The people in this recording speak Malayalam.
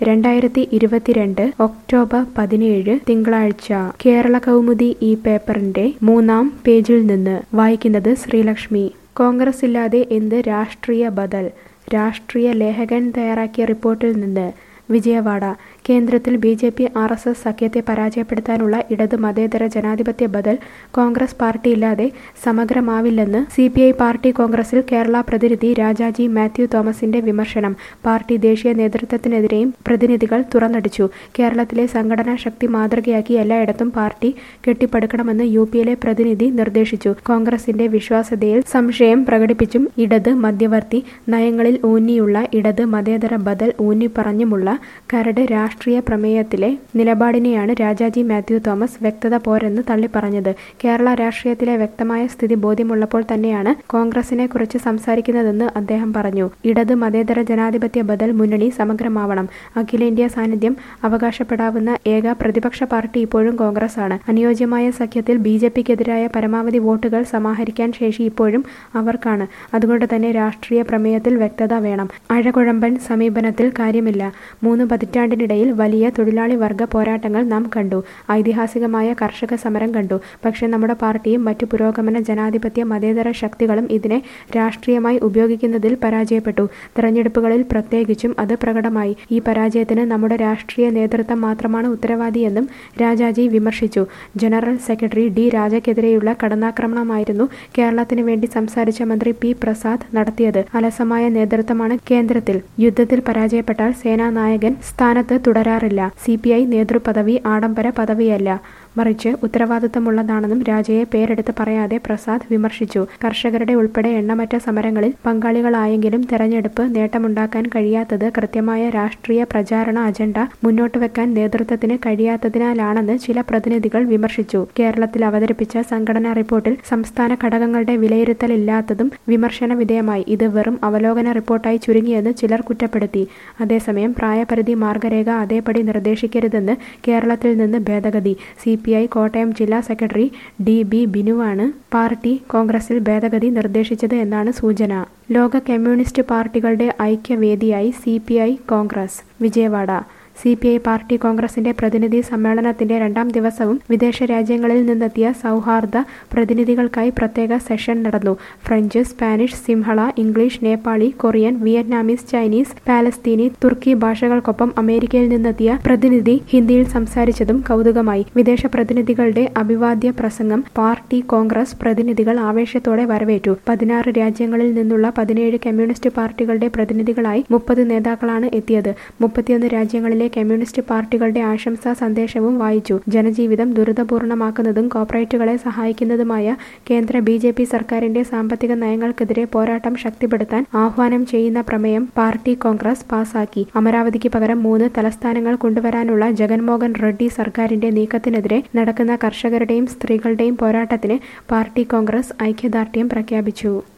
രണ്ടായിരത്തി ഇരുപത്തിരണ്ട് ഒക്ടോബർ പതിനേഴ് തിങ്കളാഴ്ച കേരള കൗമുദി ഈ പേപ്പറിന്റെ മൂന്നാം പേജിൽ നിന്ന് വായിക്കുന്നത് ശ്രീലക്ഷ്മി കോൺഗ്രസ് ഇല്ലാതെ എന്ത് രാഷ്ട്രീയ ബദൽ രാഷ്ട്രീയ ലേഖകൻ തയ്യാറാക്കിയ റിപ്പോർട്ടിൽ നിന്ന് വിജയവാഡ കേന്ദ്രത്തിൽ B J P R S S സഖ്യത്തെ പരാജയപ്പെടുത്താനുള്ള ഇടത് മതേതര ജനാധിപത്യ ബദൽ കോൺഗ്രസ് പാർട്ടിയില്ലാതെ സമഗ്രമാവില്ലെന്ന് സി പി ഐ പാർട്ടി കോൺഗ്രസിൽ കേരള പ്രതിനിധി രാജാജി മാത്യു തോമസിന്റെ വിമർശനം പാർട്ടി ദേശീയ നേതൃത്വത്തിനെതിരെയും പ്രതിനിധികൾ തുറന്നടിച്ചു കേരളത്തിലെ സംഘടനാ ശക്തി മാതൃകയാക്കി എല്ലായിടത്തും പാർട്ടി കെട്ടിപ്പടുക്കണമെന്ന് യു പിയിലെ പ്രതിനിധി നിർദ്ദേശിച്ചു കോൺഗ്രസിന്റെ വിശ്വാസ്യതയിൽ സംശയം പ്രകടിപ്പിച്ചും ഇടത് മധ്യവർത്തി നയങ്ങളിൽ ഊന്നിയുള്ള ഇടത് മതേതര ബദൽ ഊന്നിപ്പറഞ്ഞുമുള്ള കരട് രാഷ്ട്രീയ പ്രമേയത്തിലെ നിലപാടിനെയാണ് രാജാജി മാത്യു തോമസ് വ്യക്തത പോരെന്ന് തള്ളിപ്പറഞ്ഞത് കേരള രാഷ്ട്രീയത്തിലെ വ്യക്തമായ സ്ഥിതി ബോധ്യമുള്ളപ്പോൾ തന്നെയാണ് കോൺഗ്രസിനെ കുറിച്ച് സംസാരിക്കുന്നതെന്ന് അദ്ദേഹം പറഞ്ഞു ഇടത് മതേതര ജനാധിപത്യ ബദൽ മുന്നണി സമഗ്രമാവണം അഖിലേന്ത്യാ സാന്നിധ്യം അവകാശപ്പെടാവുന്ന ഏക പ്രതിപക്ഷ പാർട്ടി ഇപ്പോഴും കോൺഗ്രസ് ആണ് അനുയോജ്യമായ സഖ്യത്തിൽ ബി ജെ പിക്കെതിരായ പരമാവധി വോട്ടുകൾ സമാഹരിക്കാൻ ശേഷി ഇപ്പോഴും അവർക്കാണ് അതുകൊണ്ട് തന്നെ രാഷ്ട്രീയ പ്രമേയത്തിൽ വ്യക്തത വേണം അഴകുഴമ്പൻ സമീപനത്തിൽ കാര്യമില്ല മൂന്ന് പതിറ്റാണ്ടിനിടയിൽ വലിയ തൊഴിലാളി വർഗ പോരാട്ടങ്ങൾ നാം കണ്ടു ഐതിഹാസികമായ കർഷക സമരം കണ്ടു പക്ഷേ നമ്മുടെ പാർട്ടിയും മറ്റു പുരോഗമന ജനാധിപത്യ മതേതര ശക്തികളും ഇതിനെ രാഷ്ട്രീയമായി ഉപയോഗിക്കുന്നതിൽ പരാജയപ്പെട്ടു തെരഞ്ഞെടുപ്പുകളിൽ പ്രത്യേകിച്ചും അത് പ്രകടമായി ഈ പരാജയത്തിന് നമ്മുടെ രാഷ്ട്രീയ നേതൃത്വം മാത്രമാണ് ഉത്തരവാദിയെന്നും രാജാജി വിമർശിച്ചു ജനറൽ സെക്രട്ടറി ഡി രാജയ്ക്കെതിരെയുള്ള കടന്നാക്രമണമായിരുന്നു കേരളത്തിന് വേണ്ടി സംസാരിച്ച മന്ത്രി പി പ്രസാദ് നടത്തിയത് അലസമായ നേതൃത്വമാണ് കേന്ദ്രത്തിൽ യുദ്ധത്തിൽ പരാജയപ്പെട്ടാൽ സേനാനായകൻ സ്ഥാനത്ത് തുടരാറില്ല സി പി ഐ നേതൃപദവി ആഡംബര പദവിയല്ല മറിച്ച് ഉത്തരവാദിത്തമുള്ളതാണെന്നും രാജയെ പേരെടുത്ത് പറയാതെ പ്രസാദ് വിമർശിച്ചു കർഷകരുടെ ഉൾപ്പെടെ എണ്ണമറ്റ സമരങ്ങളിൽ പങ്കാളികളായെങ്കിലും തെരഞ്ഞെടുപ്പ് നേട്ടമുണ്ടാക്കാൻ കഴിയാത്തത് കൃത്യമായ രാഷ്ട്രീയ പ്രചാരണ അജണ്ട മുന്നോട്ട് വെക്കാൻ നേതൃത്വത്തിന് കഴിയാത്തതിനാലാണെന്ന് ചില പ്രതിനിധികൾ വിമർശിച്ചു കേരളത്തിൽ അവതരിപ്പിച്ച സംഘടനാ റിപ്പോർട്ടിൽ സംസ്ഥാന ഘടകങ്ങളുടെ വിലയിരുത്തലില്ലാത്തതും വിമർശന വിധേയമായി ഇത് വെറും അവലോകന റിപ്പോർട്ടായി ചുരുങ്ങിയെന്ന് ചിലർ കുറ്റപ്പെടുത്തി അതേസമയം പ്രായപരിധി മാർഗരേഖ അതേപടി നിർദ്ദേശിക്കരുതെന്ന് കേരളത്തിൽ നിന്ന് ഭേദഗതി സി പി ഐ കോട്ടയം ജില്ലാ സെക്രട്ടറി ഡി ബി ബിനുവാണ് പാർട്ടി കോൺഗ്രസിൽ ഭേദഗതി നിർദ്ദേശിച്ചത് എന്നാണ് സൂചന ലോക കമ്മ്യൂണിസ്റ്റ് പാർട്ടികളുടെ ഐക്യവേദിയായി C P I Congress Vijayawada C P I party കോൺഗ്രസിന്റെ പ്രതിനിധി സമ്മേളനത്തിന്റെ രണ്ടാം ദിവസവും വിദേശ രാജ്യങ്ങളിൽ നിന്നെത്തിയ സൗഹാർദ്ദ പ്രതിനിധികൾക്കായി പ്രത്യേക സെഷൻ നടന്നു French Spanish Sinhala English Nepali Korean Vietnamese Chinese പാലസ്തീനി തുർക്കി ഭാഷകൾക്കൊപ്പം അമേരിക്കയിൽ നിന്നെത്തിയ പ്രതിനിധി ഹിന്ദിയിൽ സംസാരിച്ചതും കൗതുകമായി വിദേശ പ്രതിനിധികളുടെ അഭിവാദ്യ പ്രസംഗം പാർട്ടി കോൺഗ്രസ് പ്രതിനിധികൾ ആവേശത്തോടെ വരവേറ്റു പതിനാറ് രാജ്യങ്ങളിൽ നിന്നുള്ള പതിനേഴ് കമ്മ്യൂണിസ്റ്റ് പാർട്ടികളുടെ പ്രതിനിധികളായി മുപ്പത് നേതാക്കളാണ് എത്തിയത് മുപ്പത്തിയൊന്ന് രാജ്യങ്ങളിലെ കമ്മ്യൂണിസ്റ്റ് പാർട്ടികളുടെ ആശംസാ സന്ദേശവും വായിച്ചു ജനജീവിതം ദുരിതപൂർണമാക്കുന്നതും കോർപ്പറേറ്റുകളെ സഹായിക്കുന്നതുമായ കേന്ദ്ര ബി ജെ പി സർക്കാരിന്റെ സാമ്പത്തിക നയങ്ങൾക്കെതിരെ പോരാട്ടം ശക്തിപ്പെടുത്താൻ ആഹ്വാനം ചെയ്യുന്ന പ്രമേയം പാർട്ടി കോൺഗ്രസ് പാസാക്കി അമരാവതിക്ക് പകരം മൂന്ന് തലസ്ഥാനങ്ങൾ കൊണ്ടുവരാനുള്ള ജഗൻമോഹൻ റെഡ്ഡി സർക്കാരിന്റെ നീക്കത്തിനെതിരെ നടക്കുന്ന കർഷകരുടെയും സ്ത്രീകളുടെയും പോരാട്ടത്തിന് പാർട്ടി കോൺഗ്രസ് ഐക്യദാർഢ്യം പ്രഖ്യാപിച്ചു